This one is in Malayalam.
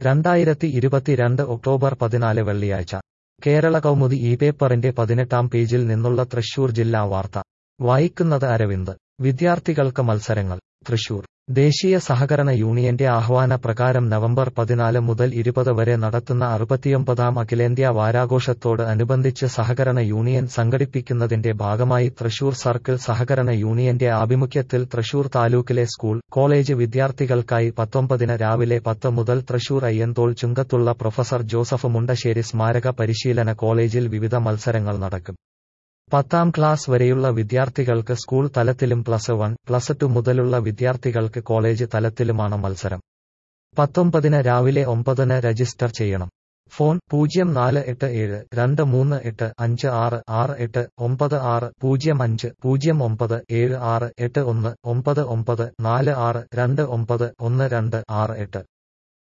രണ്ടായിരത്തി ഇരുപത്തിരണ്ട് ഒക്ടോബർ പതിനാല് വെള്ളിയാഴ്ച കേരള കൗമുദി ഈ പേപ്പറിന്റെ പതിനെട്ടാം പേജിൽ നിന്നുള്ള തൃശൂർ ജില്ലാ വാർത്ത വായിക്കുന്നത് അരവിന്ദ് വിദ്യാർത്ഥികൾക്ക് മത്സരങ്ങൾ തൃശൂർ ദേശീയ സഹകരണ യൂണിയന്റെ ആഹ്വാന പ്രകാരം നവംബർ പതിനാല് മുതൽ ഇരുപത് വരെ നടത്തുന്ന അറുപത്തിയൊമ്പതാം അഖിലേന്ത്യാ വാരാഘോഷത്തോട് അനുബന്ധിച്ച് സഹകരണ യൂണിയൻ സംഘടിപ്പിക്കുന്നതിന്റെ ഭാഗമായി തൃശൂർ സർക്കിൾ സഹകരണ യൂണിയന്റെ ആഭിമുഖ്യത്തിൽ തൃശൂർ താലൂക്കിലെ സ്കൂൾ കോളേജ് വിദ്യാർത്ഥികൾക്കായി പത്തൊമ്പതിന് രാവിലെ പത്ത് മുതൽ തൃശൂർ അയ്യന്തോൾ ചുങ്കത്തുള്ള പ്രൊഫസർ ജോസഫ് മുണ്ടശ്ശേരി സ്മാരക പരിശീലന കോളേജിൽ വിവിധ മത്സരങ്ങൾ നടക്കും പത്താം ക്ലാസ് വരെയുള്ള വിദ്യാർത്ഥികൾക്ക് സ്കൂൾ തലത്തിലും പ്ലസ് വൺ പ്ലസ് ടു മുതലുള്ള വിദ്യാർത്ഥികൾക്ക് കോളേജ് തലത്തിലുമാണ് മത്സരം പത്തൊമ്പതിന് രാവിലെ ഒമ്പതിന് രജിസ്റ്റർ ചെയ്യണം ഫോൺ പൂജ്യം നാല് എട്ട് ഏഴ് രണ്ട് മൂന്ന് എട്ട് അഞ്ച് ആറ് ആറ് എട്ട് ഒമ്പത് ആറ് പൂജ്യം അഞ്ച് പൂജ്യം ഒമ്പത് ഏഴ് ആറ് എട്ട് ഒന്ന് ഒമ്പത് ഒമ്പത് നാല് ആറ് രണ്ട് ഒമ്പത് ഒന്ന് രണ്ട് ആറ് എട്ട്